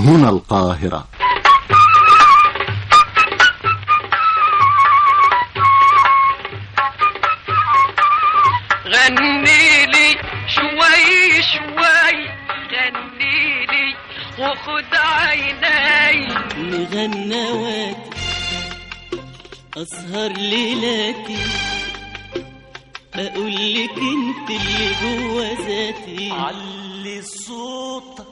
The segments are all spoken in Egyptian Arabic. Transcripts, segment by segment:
هنا القاهرة غني لي شوي شوي غني لي وخد عيني مغنواتي أسهر ليلاتي أقول لك أنت اللي جوا ذاتي علي صوتك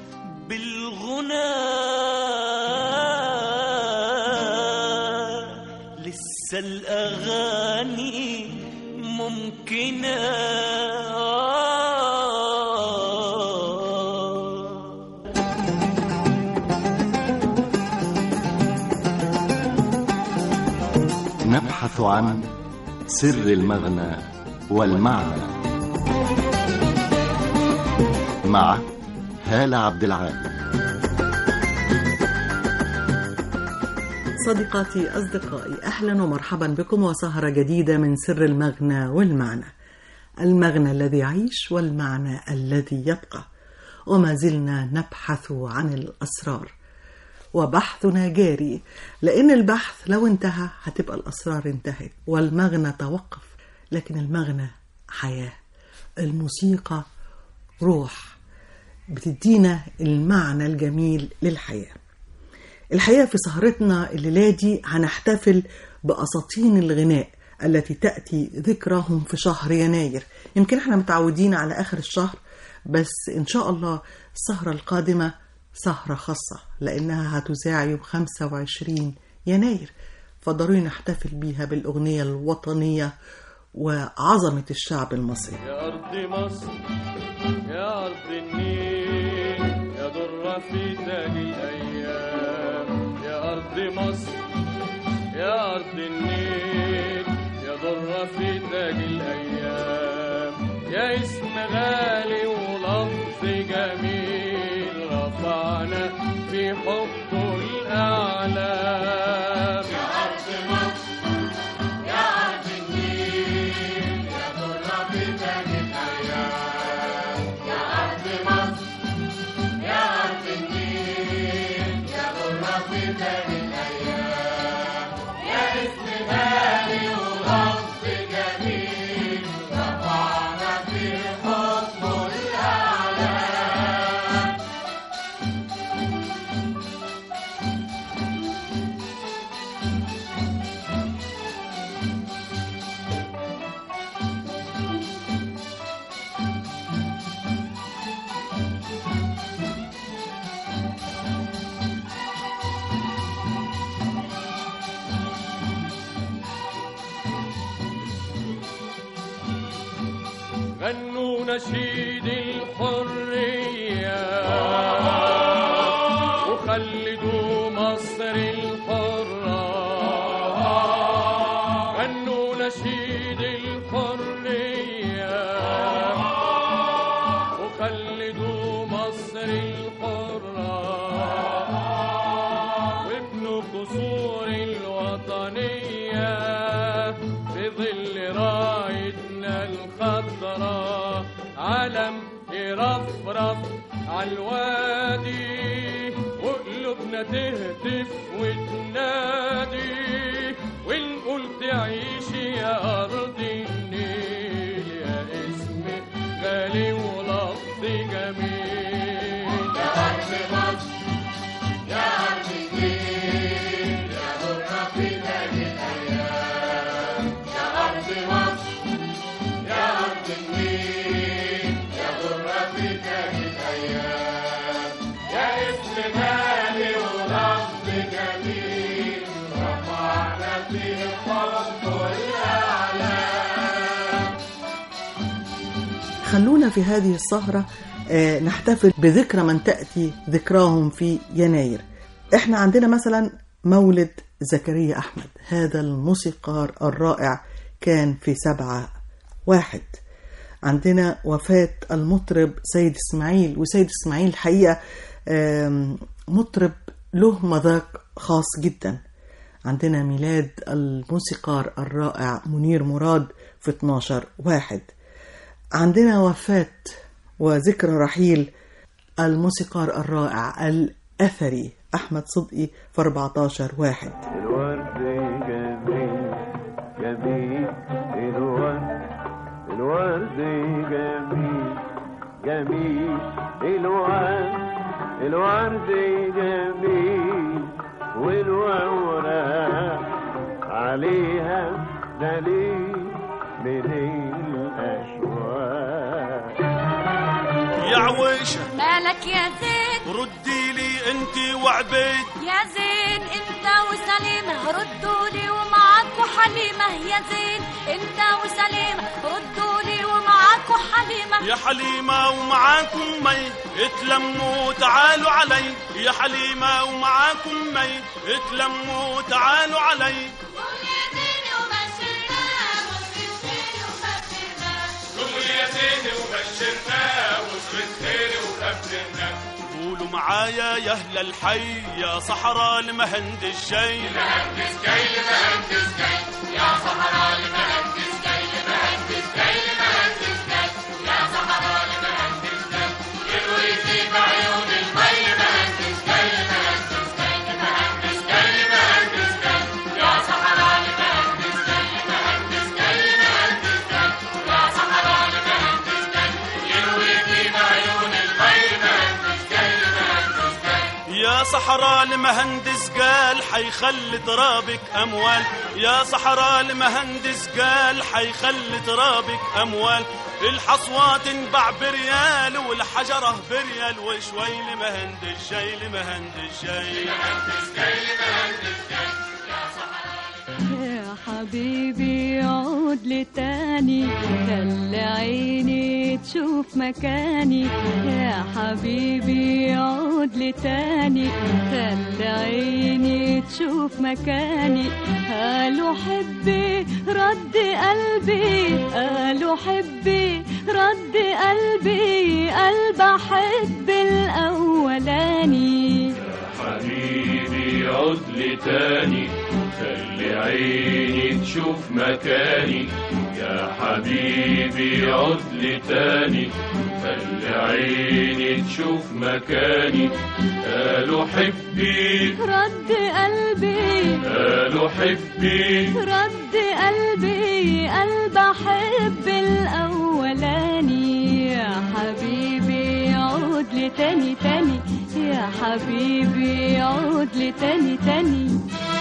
بالغنى لسه الأغاني ممكنة نبحث عن سر المغنى والمعنى مع هالة عبد العال صديقاتي أصدقائي أهلا ومرحبا بكم وسهرة جديدة من سر المغنى والمعنى المغنى الذي يعيش والمعنى الذي يبقى وما زلنا نبحث عن الأسرار وبحثنا جاري لأن البحث لو انتهى هتبقى الأسرار انتهت والمغنى توقف لكن المغنى حياة الموسيقى روح بتدينا المعنى الجميل للحياه الحقيقة في سهرتنا الليلة دي هنحتفل بأساطين الغناء التي تأتي ذكرهم في شهر يناير يمكن احنا متعودين على آخر الشهر بس إن شاء الله السهرة القادمة سهرة خاصة لأنها هتذاع يوم 25 يناير فضروري نحتفل بيها بالأغنية الوطنية وعظمة الشعب المصري يا أرض مصر يا أرض النيل يا در في تاج الأيام يا أرض مصر يا أرض النيل يا در في تاج الأيام يا اسم غالي ولفظ جميل رفعنا في حبه الأعلام يا أرض مصر يا أرض النيل يا در في تاج الأيام يا أرض مصر يا أرض النيل يا در في تاج الأيام يا اسم غالي ولفظ جميل رفعنا في حبه الأعلام غنوا نشيد الحرية وخلدوا مصر الحرة غنوا نشيد الحرية وخلدوا مصر الحرة وابنوا قصور الوطنية في ظل رايتنا الخضراء علم يرفرف عالوادي وقلوبنا تهتف وتنادي ونقول تعيشي يا أرض النيل يا اسم غالي ولفظ جميل يا أرض مصر يا أرض النيل يا در في تاج الأيام يا أرض مصر يا أرض النيل يا در في تاج الأيام يا اسم غالي ولفظ جميل رفعنا فيه حب الأعلام خلونا في هذه السهرة آه، نحتفل بذكرى من تأتي ذكراهم في يناير احنا عندنا مثلا مولد زكريا أحمد هذا الموسيقار الرائع كان في سبعة واحد عندنا وفاة المطرب سيد إسماعيل وسيد إسماعيل الحقيقة آم، مطرب له مذاق خاص جدا عندنا ميلاد الموسيقار الرائع منير مراد في 12 واحد عندنا وفاة وذكرى رحيل الموسيقار الرائع أثري أحمد صدقي في 14 واحد الورد جميل جميل الورد الورد جميل جميل الورد الورد جميل والورق عليها دليل من الأشواق يا عويشة مالك يا زين ردي لي انت وعبيد يا زين انت وسليمة ردوا لي ومعاكوا حليمة يا زين انت وسليمة ردوا لي ومعاكوا حليمة يا حليمة ومعاكم مي اتلموا تعالوا علي يا حليمة ومعاكم مي اتلموا تعالوا علي قولوا معايا يا اهل الحي يا صحراء المهند الجاي يا صحراء المهندس قال حيخلي ترابك اموال يا صحراء المهندس قال حيخلي ترابك اموال الحصوات تنباع بريال والحجره بريال وشوي لمهندس جاي لمهندس جاي يا حبيبي عود لي تاني خلي عيني تشوف مكاني يا حبيبي عود لي تاني خلي عيني تشوف مكاني قالوا حبي رد قلبي قالوا حبي رد قلبي قلب احب الاولاني حبيبي عد لي تاني خلي عيني تشوف مكاني يا حبيبي عد لي تاني خلي عيني تشوف مكاني قالوا حبي رد قلبي قالوا حبي رد قلبي قلب احب الاولاني يا حبيبي عود لي تاني تاني يا حبيبي عود لي تاني تاني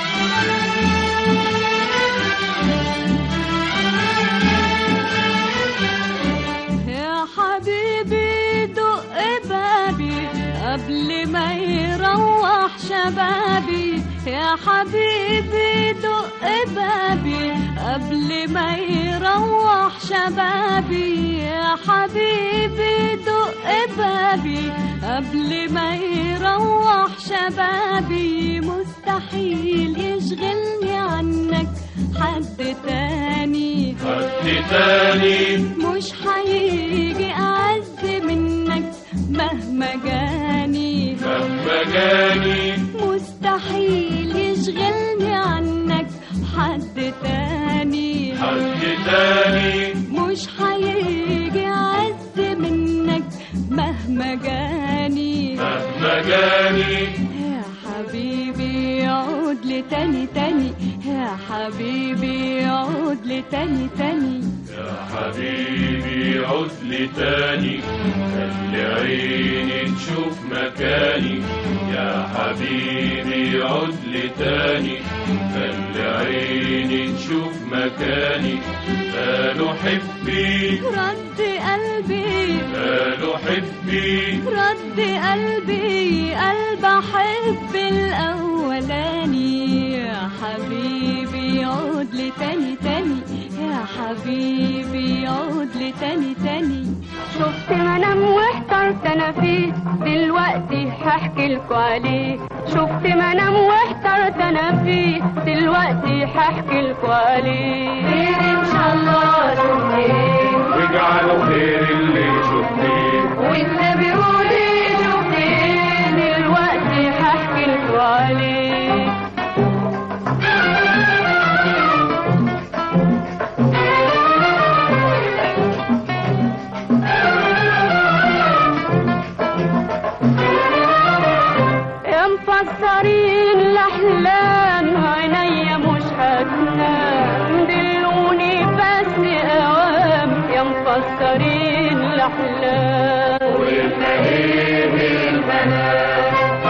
يا حبيبي دق بابي قبل ما يروح شبابي يا حبيبي دق بابي قبل ما يروح شبابي يا حبيبي دق بابي قبل ما يروح شبابي مستحيل يشغلني عنك حد تاني حد تاني مش هيجي أعز منك مهما جاني مهما جاني مستحيل يشغلني عنك حد تاني حد تاني مش هيجي أعز منك مهما جاني مهما جاني يا حبيبي عود لي تاني تاني يا حبيبي عود لي تاني تاني يا حبيبي عد لي تاني خلي عيني تشوف مكاني يا حبيبي عد لي تاني خلي عيني تشوف مكاني قالوا حبي رد قلبي قالوا حبي رد قلبي قلب احب الاولاني يا حبيبي عود لي تاني تاني يا حبيبي عود لي تاني تاني شفت منام واحترت انا فيه دلوقتي هحكي لكوا عليه شفت منام واحترت انا فيه دلوقتي هحكي لكوا عليه خير ان شاء الله شفتيه واجعلوا خير اللي شفتيه واللي بيقول ايه شفتيه دلوقتي هحكي لكوا عليه مفسرين الأحلام عينيا مش هتنام دلوني بس أوام يا مفسرين الأحلام والمهيب المنام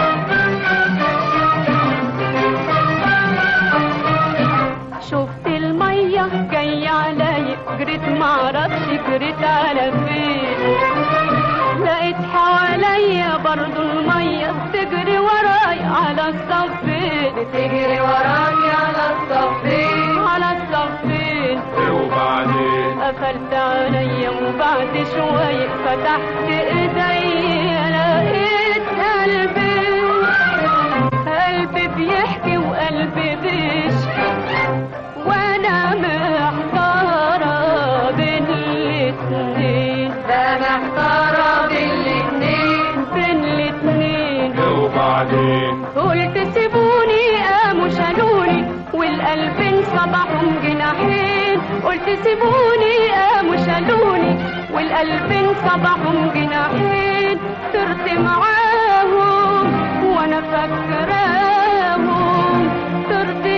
شفت المية جاية عليا جريت معرفش جريت على فين لقيت حواليا برضو المية تجري ورايا على الصفين تجري ورايا على الصفين على الصفين وبعدين قفلت عليا وبعد شوية فتحت ايديا لقيت قلبي قلبي بيحكي وقلبي بيشكي وانا محتارة بين الاتنين ده محتارة بين الاتنين بين الاتنين وبعدين قلت سيبوني قاموا شالوني والقلب انصبحهم جناحين قلت سيبوني قاموا شالوني والقلب انصبحهم جناحين صرت معاهم وانا فاكراهم صرت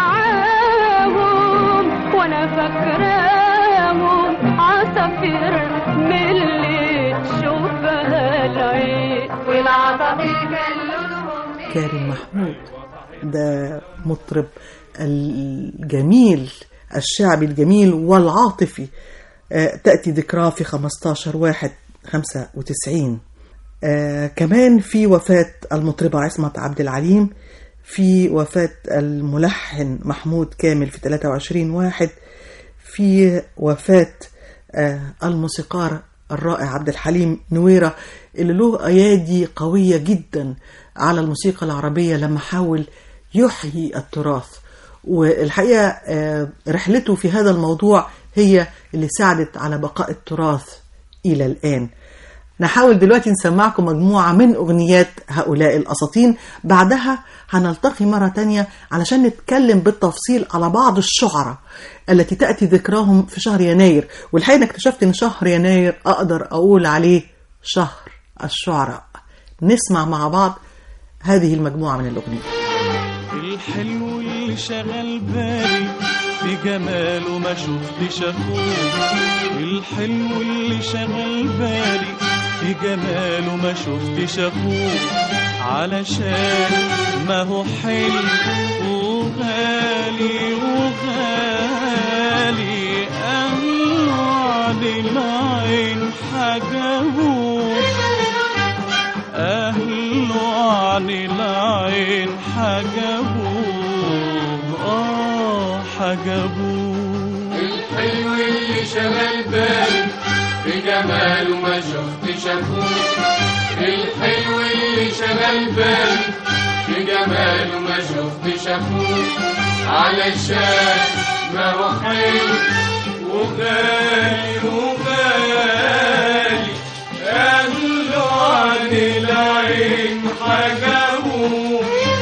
معاهم وانا فاكراهم عصافير من اللي تشوفها العين والعصافير كان لونهم كارم محمود ده مطرب الجميل الشعبي الجميل والعاطفي آه، تأتي ذكراه في 15 واحد 95 آه، كمان في وفاة المطربة عصمت عبد العليم في وفاة الملحن محمود كامل في 23 واحد في وفاة آه، الموسيقار الرائع عبد الحليم نويرة اللي له أيادي قوية جدا على الموسيقى العربية لما حاول يحيي التراث والحقيقة آه، رحلته في هذا الموضوع هي اللي ساعدت على بقاء التراث إلى الآن نحاول دلوقتي نسمعكم مجموعة من أغنيات هؤلاء الأساطين بعدها هنلتقي مرة تانية علشان نتكلم بالتفصيل على بعض الشعراء التي تأتي ذكراهم في شهر يناير والحقيقة أنا اكتشفت أن شهر يناير أقدر أقول عليه شهر الشعراء نسمع مع بعض هذه المجموعة من الأغنيات الحلو اللي شغل بالي في جماله ما شفتش اخوه الحلو اللي شغل بالي في جماله ما شفتش اخوه علشان ما هو حلو وغالي وغالي أهل العين حجبوه أهل عن العين حجبوه آه حجبوه الحلو اللي شغل بالي بجماله ما شفتش اخوه الحلو اللي شغل بالي بجماله ما شفتش اخوه علشان ما هو حلو وغالي وغالي اهله عن العين حجبوه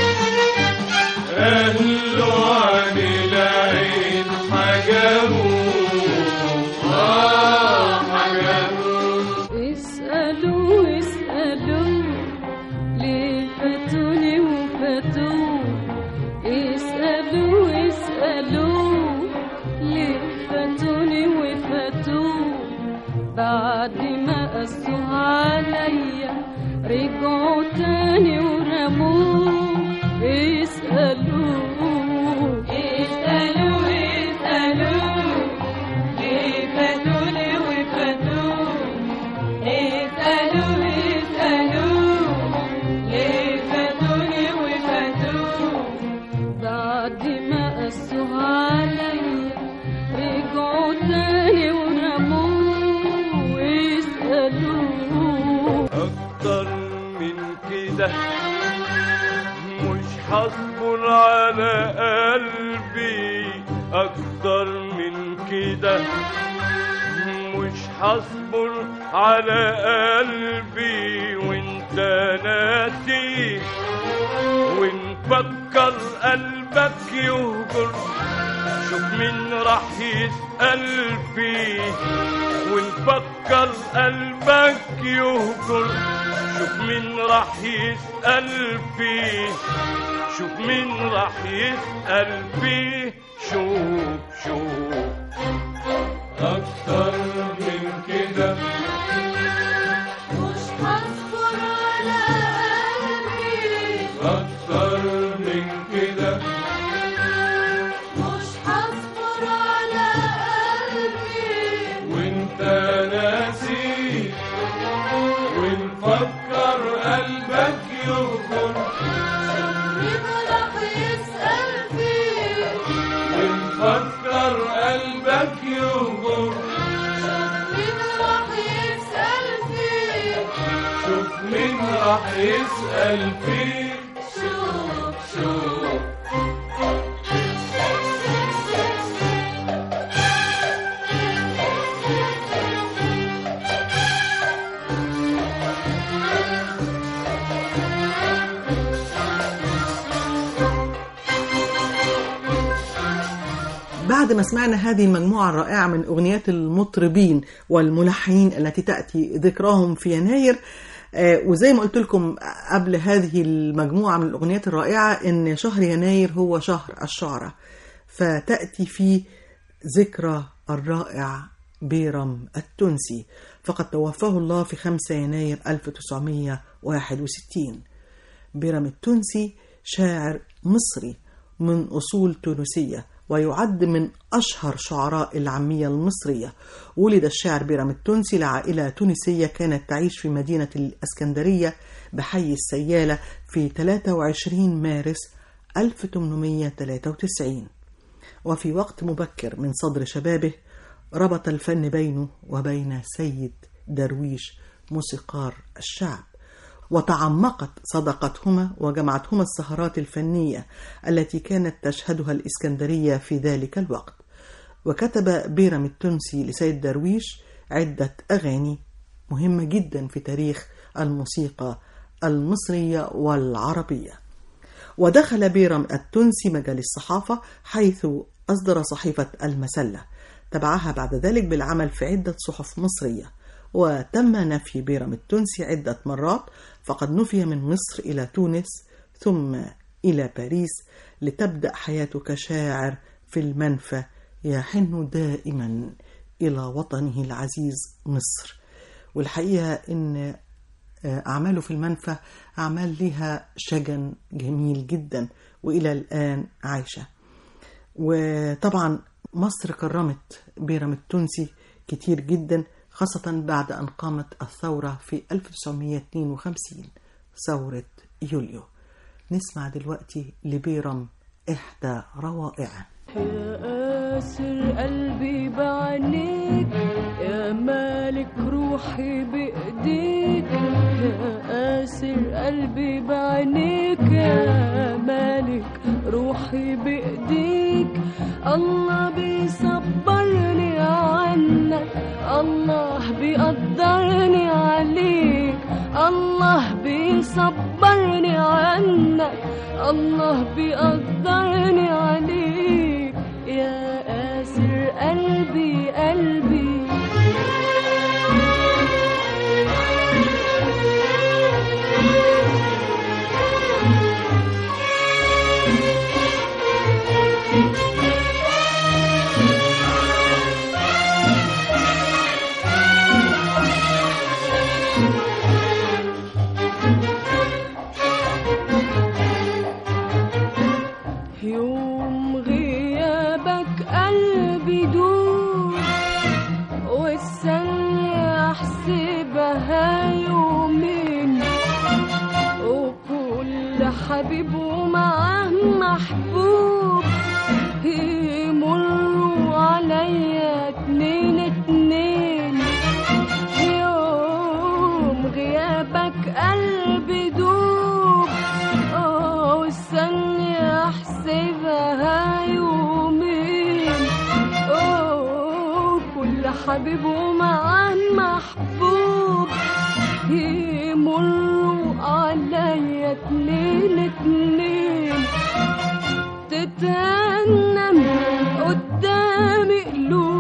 اهله عن العين حجبوه اه حجبوه اسألوا اسألوا ليه فاتوني وفاتوه اسألوا اسألوا ليه فاتوني وفاتوه بعد ما قسوا عليا رجعوا تاني ورموه اسألوا اسألوا اسألوا ليه فاتوني وفاتوه اسألوا اسألوا ليه فاتوني وفاتوه بعد ما قسوا عليا رجعوا تاني ورموه اسألوا أكتر من كده مش هصبر على قلبي أكتر من كده مش هصبر على قلبي وانت ناسي ونفكر قلبك يهجر شوف مين راح يسأل فيه ونفكر قلبك يهجر شوف مين راح يسأل فيه شوف مين راح يسأل فيه شوف شوف أكتر من كده مش هصبر على قلبي أكتر من كده مش هصبر على قلبي وانت ناسي ونفكر قلبك يغفر مين راح يسأل فيه ونفكر قلبك يغفر مين راح يسأل فيه شوف مين راح يسأل فيه شوف شوف بعد ما سمعنا هذه المجموعة الرائعة من أغنيات المطربين والملحنين التي تأتي ذكراهم في يناير آه، وزي ما قلت لكم قبل هذه المجموعة من الأغنيات الرائعة إن شهر يناير هو شهر الشعراء فتأتي فيه ذكرى الرائع بيرم التونسي فقد توفاه الله في 5 يناير 1961 بيرم التونسي شاعر مصري من أصول تونسية ويعد من أشهر شعراء العامية المصرية ولد الشاعر بيرم التونسي لعائلة تونسية كانت تعيش في مدينة الإسكندرية بحي السيالة في 23 مارس 1893 وفي وقت مبكر من صدر شبابه ربط الفن بينه وبين سيد درويش موسيقار الشعب وتعمقت صداقتهما وجمعتهما السهرات الفنية التي كانت تشهدها الإسكندرية في ذلك الوقت وكتب بيرم التونسي لسيد درويش عدة أغاني مهمة جدا في تاريخ الموسيقى المصرية والعربية ودخل بيرم التونسي مجال الصحافة حيث أصدر صحيفة المسلة تبعها بعد ذلك بالعمل في عدة صحف مصرية وتم نفي بيرم التونسي عدة مرات فقد نفي من مصر إلى تونس ثم إلى باريس لتبدأ حياته كشاعر في المنفى يحن دائما إلى وطنه العزيز مصر والحقيقة إن أعماله في المنفى أعمال لها شجن جميل جدا وإلى الآن عايشة وطبعا مصر كرمت بيرم التونسي كتير جدا خاصة بعد أن قامت الثورة في 1952 ثورة يوليو نسمع دلوقتي لبيرم إحدى روائعه يا قاسر قلبي بعينيك يا مالك روحي بإيديك يا قاسر قلبي بعينيك يا مالك روحي بإيديك الله بيصبرني عنك الله بيقدرني عليك الله بيصبرني عنك الله بيقدرني عليك يا قاسر قلبي قلبي يوم غيابك قلبي دور والثانية احسبها يومين وكل حبيب ومعاه محبوب يمروا عليا اتنين اتنين يوم غيابك قلبي دوب اه والثانية احسبها يومين اه كل حبيب ومعاه محبوب يمروا عليا اتنين اتنين تتهنم قدامي قلوب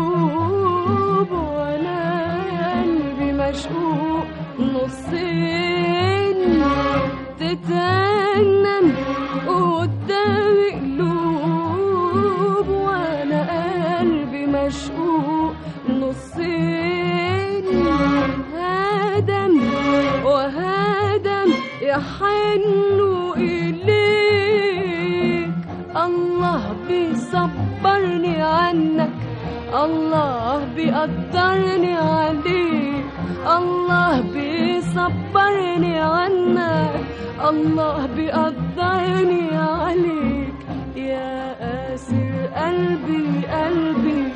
قدامي قلوب وانا قلبي مشقوق نصين هدم وهدم يحنوا إليك الله بيصبرني عنك الله بيقدرني عليك الله بيصبرني عنك الله بيقدرني عليك يا قاسر قلبي قلبي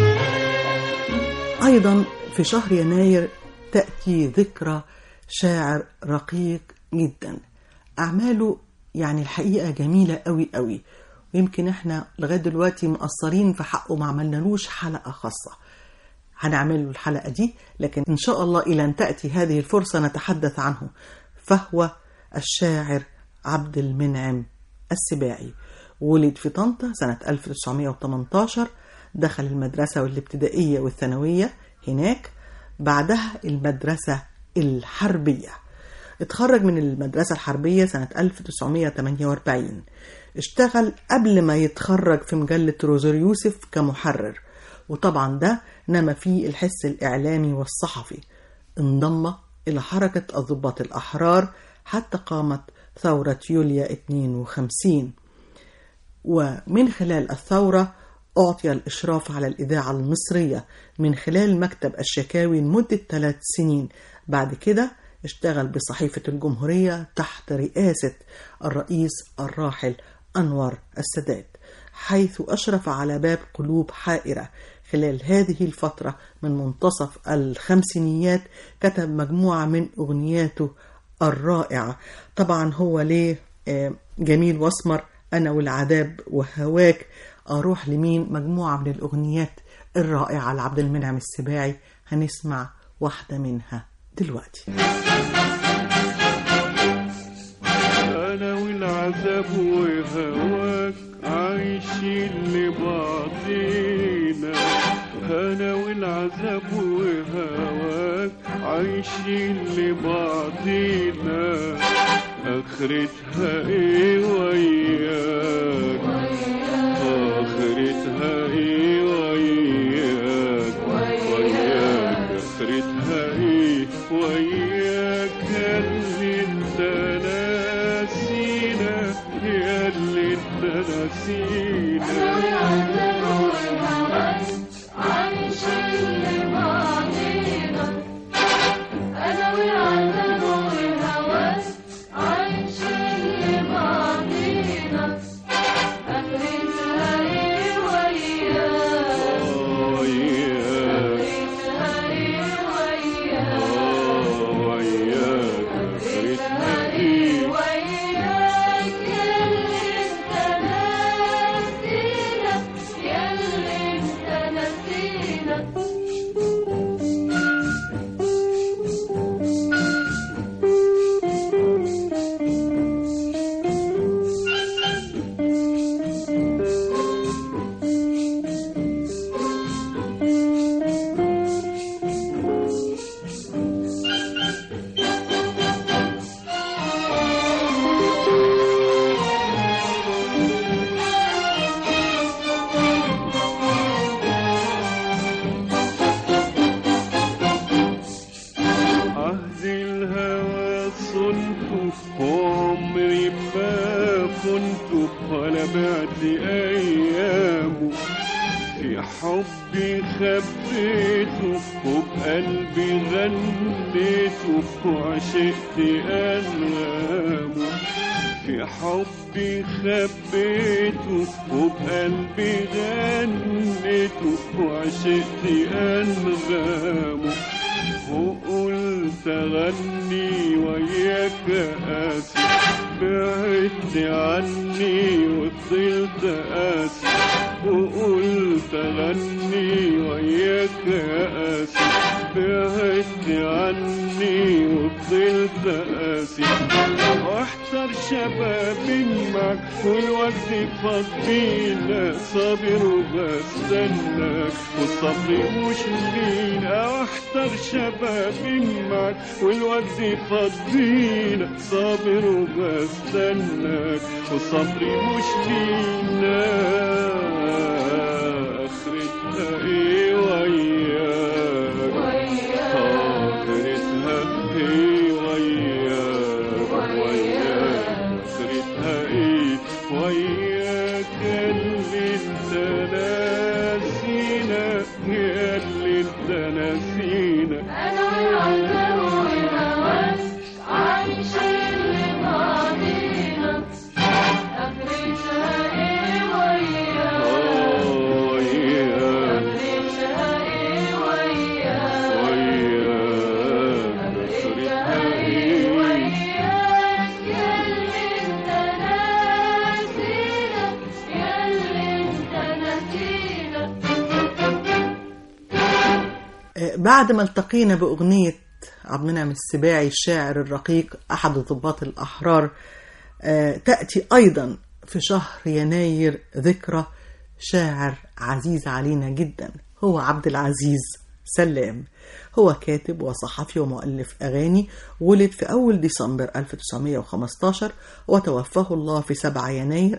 أيضا في شهر يناير تأتي ذكرى شاعر رقيق جدا أعماله يعني الحقيقة جميلة قوي قوي ويمكن احنا لغاية دلوقتي مقصرين في حقه ما عملنالوش حلقة خاصة هنعمل له الحلقة دي لكن إن شاء الله إلى أن تأتي هذه الفرصة نتحدث عنه فهو الشاعر عبد المنعم السباعي ولد في طنطا سنة 1918 دخل المدرسة والابتدائية والثانوية هناك بعدها المدرسة الحربية اتخرج من المدرسة الحربية سنة 1948 اشتغل قبل ما يتخرج في مجلة روزر يوسف كمحرر وطبعا ده نما فيه الحس الإعلامي والصحفي انضم إلى حركة الضباط الأحرار حتى قامت ثورة يوليا 52 ومن خلال الثورة أعطي الإشراف على الإذاعة المصرية من خلال مكتب الشكاوي لمدة ثلاث سنين بعد كده اشتغل بصحيفة الجمهورية تحت رئاسة الرئيس الراحل أنور السادات حيث أشرف على باب قلوب حائرة خلال هذه الفترة من منتصف الخمسينيات كتب مجموعة من أغنياته الرائعة طبعا هو ليه آه، جميل واسمر أنا والعذاب وهواك أروح لمين مجموعة من الأغنيات الرائعة لعبد المنعم السباعي هنسمع واحدة منها دلوقتي انا والعذاب وهواك عايشين لبعضينا انا والعذاب وهواك عايشين لبعضينا اخرتها ايه وياك اخرتها ايه وياك وياك اخرتها ايه وياك اللي انت ناسينا يا اللي انت ناسينا وياك وياك اخرتها ايه عهد الهوى صنت وعمري ما كنت ولا بعد أيامه في حبي خبيته وبقلبي غنيته وعشقت أنغامه في حبي خبيته وبقلبي غنيته وعشقت أنغامه وقلت أغني وياك قاسي بعدت عني وفضلت قاسي وقلت أغني وياك قاسي بعدت عني وفضلت قاسي واحتر شباب معك والوقت فضينا صابر وبستناك والصبر مش لينا احتر شباب معك والوقت فضينا صابر وبستناك والصبر مش لينا اخرتها ايه وياك اخرتها ايه وياك وياك اخرتها ايه وياك اللي انت ناسينا يا اللي انت ناسينا انا والعذاب والهوان عايشين لبعضينا اخرتها ايه وياك آه، وياك اخرتها ايه وياك وياك اخرتها ايه ايه وياك ياللي انت ناسينا ياللي انت ناسينا آه، بعد ما التقينا بأغنية عبد المنعم السباعي الشاعر الرقيق أحد ضباط الأحرار آه، تأتي أيضا في شهر يناير ذكرى شاعر عزيز علينا جدا هو عبد العزيز سلام هو كاتب وصحفي ومؤلف أغاني ولد في أول ديسمبر 1915 وتوفاه الله في 7 يناير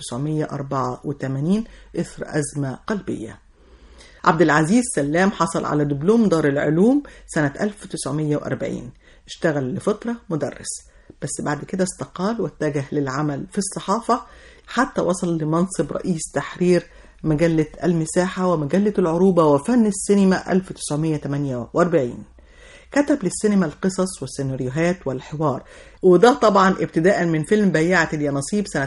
1984 إثر أزمة قلبية عبد العزيز سلام حصل على دبلوم دار العلوم سنة 1940 اشتغل لفترة مدرس بس بعد كده استقال واتجه للعمل في الصحافة حتى وصل لمنصب رئيس تحرير مجلة المساحة ومجلة العروبة وفن السينما 1948 كتب للسينما القصص والسيناريوهات والحوار وده طبعا ابتداء من فيلم بياعة اليانصيب سنة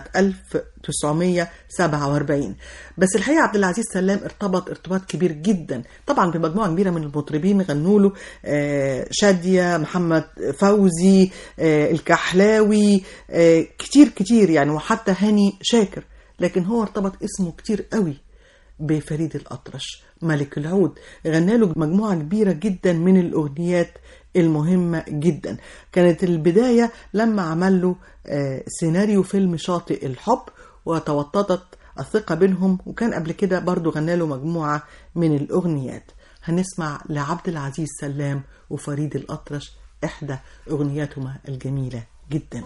1947 بس الحقيقة عبد العزيز سلام ارتبط ارتباط كبير جدا طبعا بمجموعة كبيرة من المطربين غنوا له آه، شادية محمد فوزي آه، الكحلاوي آه، كتير كتير يعني وحتى هاني شاكر لكن هو ارتبط اسمه كتير قوي بفريد الأطرش ملك العود غنى له مجموعة كبيرة جدا من الأغنيات المهمة جدا كانت البداية لما عمل له آه، سيناريو فيلم شاطئ الحب وتوطدت الثقة بينهم وكان قبل كده برضو غنى له مجموعة من الأغنيات هنسمع لعبد العزيز سلام وفريد الأطرش إحدى أغنياتهما الجميلة جدا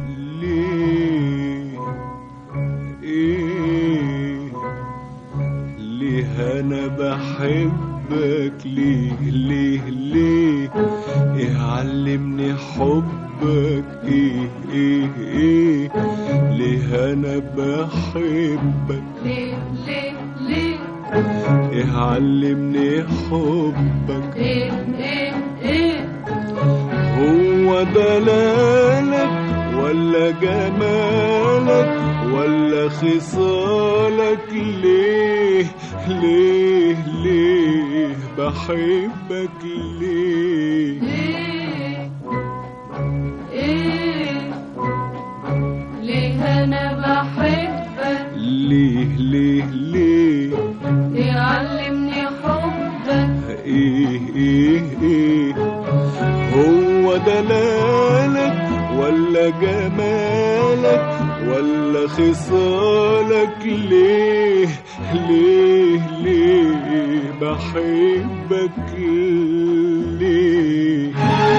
ليه ايه ليه انا بحبك ليه ليه ليه ايه علمني حبك ايه ايه ايه ليه انا بحبك ليه ليه ليه ايه علمني حبك ايه ايه ايه هو دلالك ولا جمالك ولا خصالك ليه ليه ليه بحبك ليه ليه ايه ليه انا بحبك ليه ليه ليه يعلمني حبك ايه ايه ايه هو دلالك ولا جمالك ولا خصالك ليه ليه ليه بحبك ليه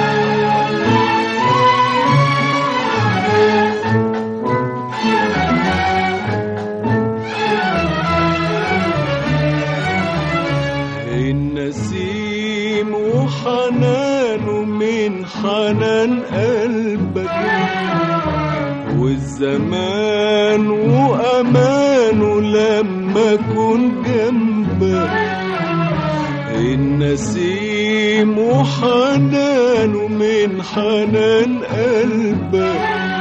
النسيم وحنانه من حنان قلبك والزمان وأمانه لما أكون جنبك النسيم وحنانه من حنان قلبك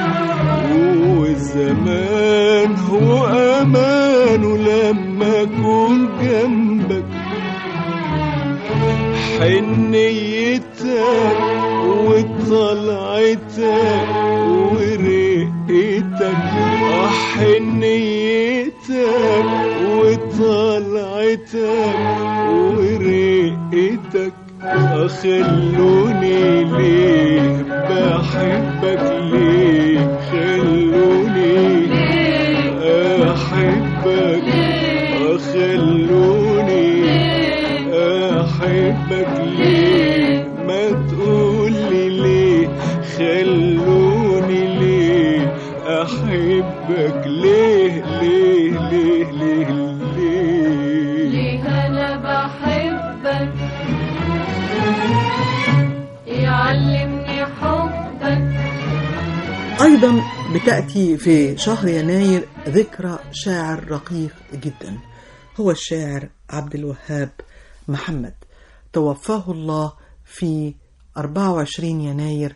والزمان هو أمانه لما أكون جنبك حنيتك وطلعتك ورقتك آه حنيتك وطلعتك ورقتك خلوني ليه بحبك ليه خلوني احبك ليه ما تقولي ليه خلوني ليه احبك ليه ليه ليه ليه ليه ليه انا بحبك يعلمني حبك أيضا بتأتي في شهر يناير ذكرى شاعر رقيق جدا هو الشاعر عبد الوهاب محمد توفاه الله في 24 يناير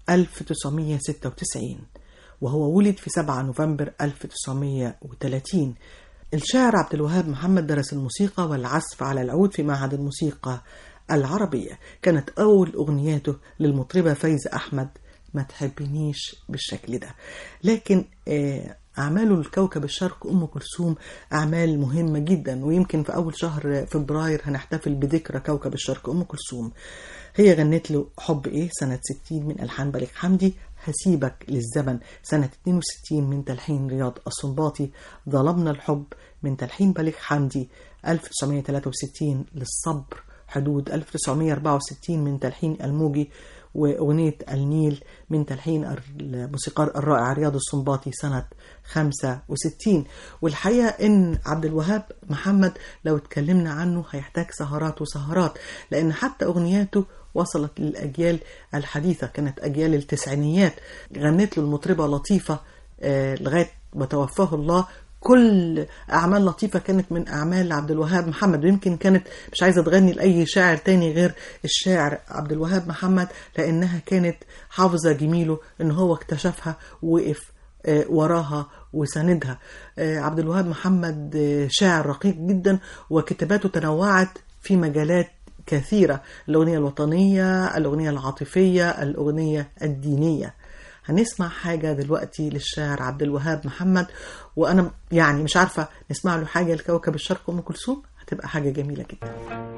1996 وهو ولد في 7 نوفمبر 1930 الشاعر عبد الوهاب محمد درس الموسيقى والعزف على العود في معهد الموسيقى العربية كانت أول أغنياته للمطربة فايزة أحمد ما تحبنيش بالشكل ده لكن آه، أعماله الكوكب الشرق أم كلثوم أعمال مهمة جدا ويمكن في أول شهر فبراير هنحتفل بذكرى كوكب الشرق أم كلثوم هي غنت له حب إيه سنة 60 من ألحان بليغ حمدي هسيبك للزمن سنة 62 من تلحين رياض السنباطي ظلمنا الحب من تلحين بليغ حمدي 1963 للصبر حدود 1964 من تلحين الموجي وأغنية النيل من تلحين الموسيقار الرائع رياض السنباطي سنة 65 والحقيقة إن عبد الوهاب محمد لو اتكلمنا عنه هيحتاج سهرات وسهرات لأن حتى أغنياته وصلت للأجيال الحديثة كانت أجيال التسعينيات غنت له المطربة لطيفة آه، لغاية ما توفاه الله كل أعمال لطيفة كانت من أعمال عبد الوهاب محمد ويمكن كانت مش عايزة تغني لأي شاعر تاني غير الشاعر عبد الوهاب محمد لأنها كانت حافظة جميله إن هو اكتشفها ووقف آه، وراها وساندها آه، عبد الوهاب محمد آه، شاعر رقيق جدا وكتاباته تنوعت في مجالات كثيرة الأغنية الوطنية الأغنية العاطفية الأغنية الدينية هنسمع حاجة دلوقتي للشاعر عبد الوهاب محمد وأنا يعني مش عارفة نسمع له حاجة لكوكب الشرق أم كلثوم هتبقى حاجة جميلة جدا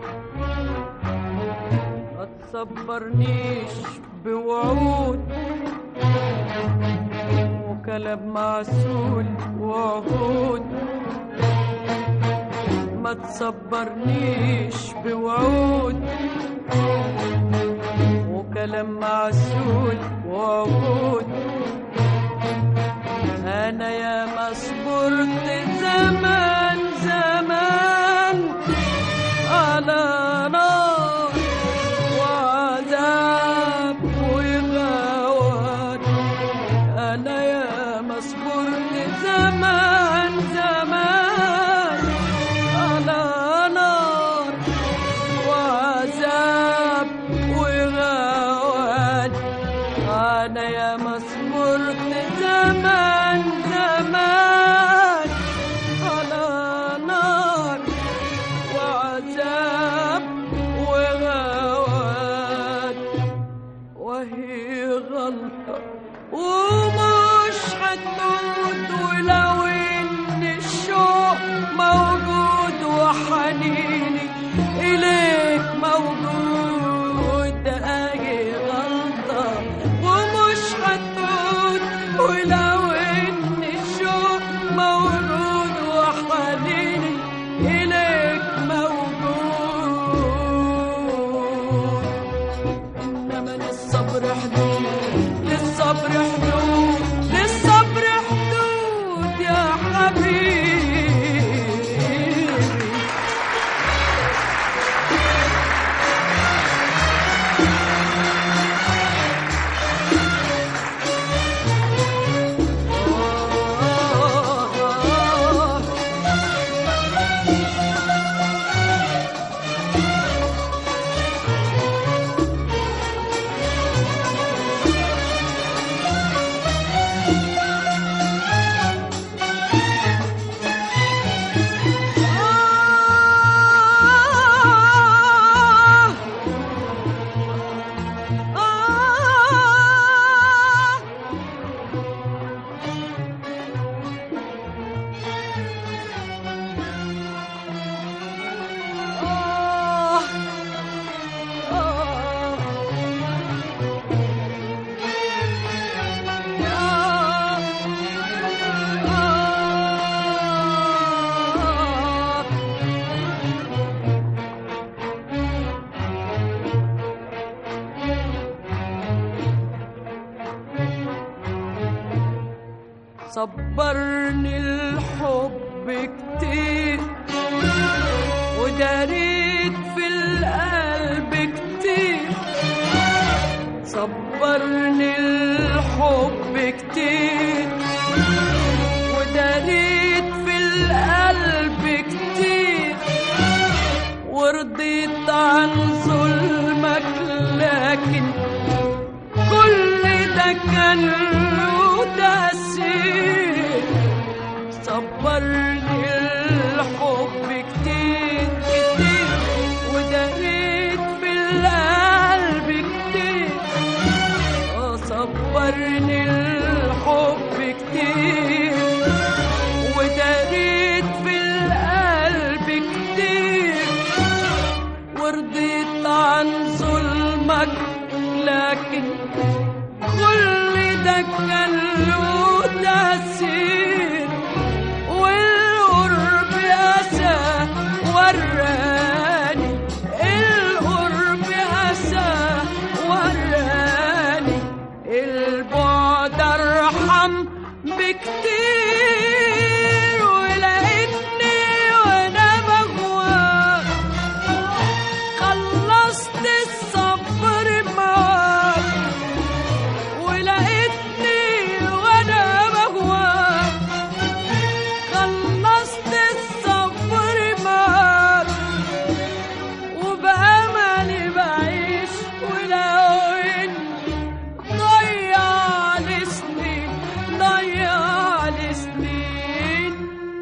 ما تصبرنيش بوعود وكلام معسول وعهود ما تصبرنيش بوعود وكلام معسول وعهود انا يا ما صبرت زمان زمان على نار وعذاب وغوان انا يا ما صبرت زمان زمان على نار وعذاب وغوان انا يا ما صبرت زمان زمان على صبرني الحب كتير وداريت في القلب كتير صبرني الحب كتير وداريت في القلب كتير ورضيت عن ظلمك لكن كل ده كان له تأثير صبرني الحب كتير كتير وداريت في القلب كتير آه صبرني الحب كتير وداريت في القلب كتير ورضيت عن ظلمك لكن كل ده كان له تأثير والقرب أسى وراني القرب أسى وراني البعد أرحم بكتير ولقيتني وأنا بغواك خلصت الصبر معاك ولقيتني وانا بهواك خلصت الصبر معاك وبأملي بعيش ولو إني ضيع لي سنين ضيع لي سنين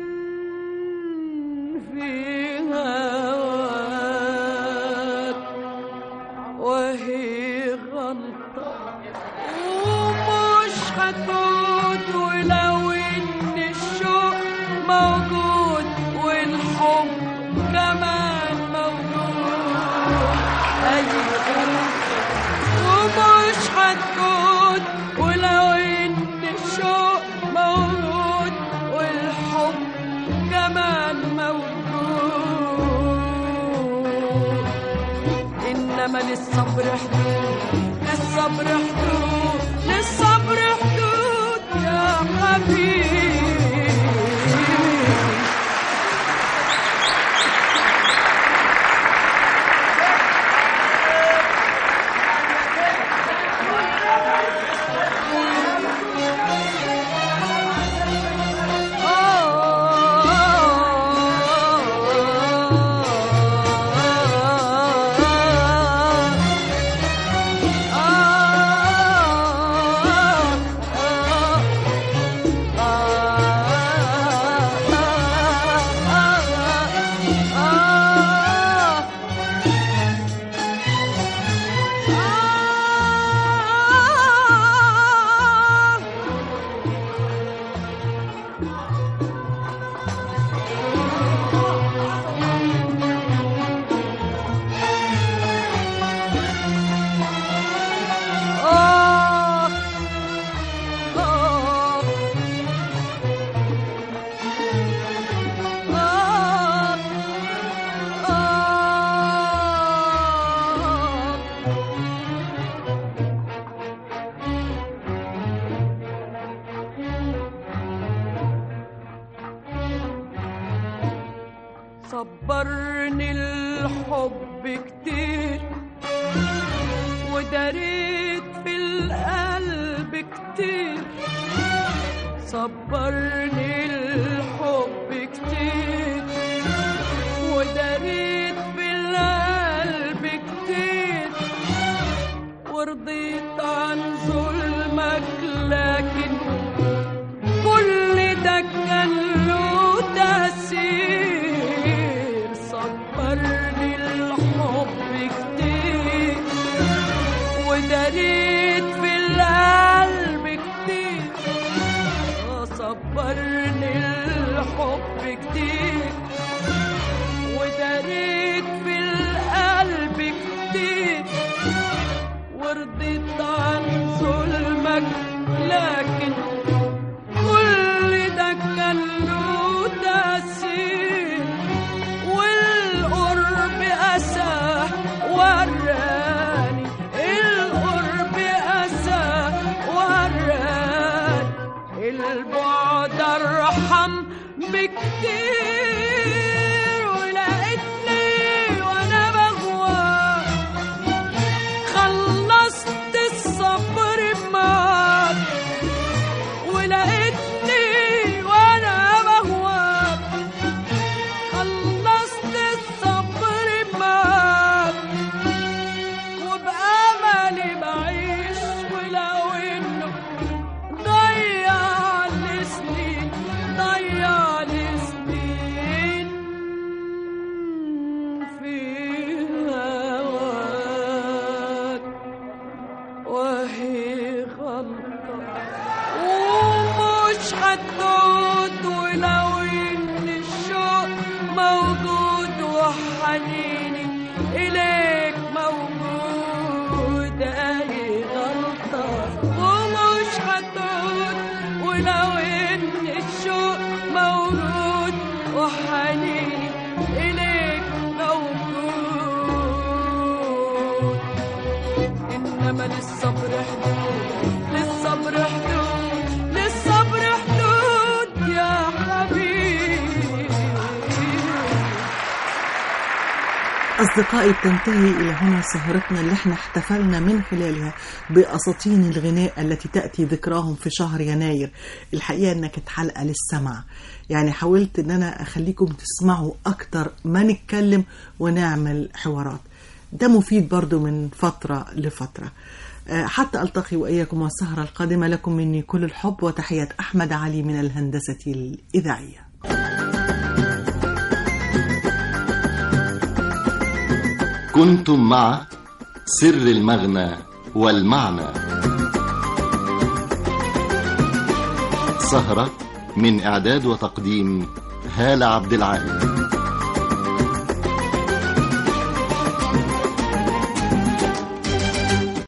في هواك وهي غلطة ومش هتعود ولو إن الشوق موجود والحب كمان موجود أي غلطة ومش هتكون ولو إن الشوق موجود والحب كمان موجود إنما للصبر حدود للصبر حدود للصبر حدود يا حبيبي آه آه آه آه صبرني الحب كتير وداريت في القلب كتير صبرني الحب كتير وداريت في القلب كتير ورضيت عن ظلمك لكن كل ده كان له تأثير صبرني الحب كتير وداريت في القلب كتير آه صبرني الحب كتير وداريت في القلب كتير ورضيت عن ظلمك لكن كل ده كان له تأثير والقرب أسى وراني القرب أسى وراني البعد أرحم بكتير ولقيتني وأنا بغوى خلصت الصبر معاك ولقيتني وأنا بغوى خلصت الصبر معاك وبأملي بعيش ولو إنه ضيع لي سنين ضيع لي سنين في هواك وهي غلطة ومش هتعود ولو إن الشوق موجود وحنيني إليك موجود أهي غلطة ومش هتعود ولو إن الشوق موجود وحنيني إليك موجود إنما للصبر حدود للصبر حدود للصبر حدود يا حبيبي أصدقائي تنتهي إلى هنا سهرتنا اللي احنا احتفلنا من خلالها بأساطين الغناء التي تأتي ذكراهم في شهر يناير الحقيقة إنها كانت حلقة للسمع يعني حاولت إن أنا أخليكم تسمعوا أكتر ما نتكلم ونعمل حوارات ده مفيد برضو من فترة لفترة آه، حتى ألتقي وإياكم والسهرة القادمة لكم مني كل الحب وتحيات أحمد علي من الهندسة الإذاعية كنتم مع سر المغنى والمعنى سهرة من إعداد وتقديم هالة عبد العال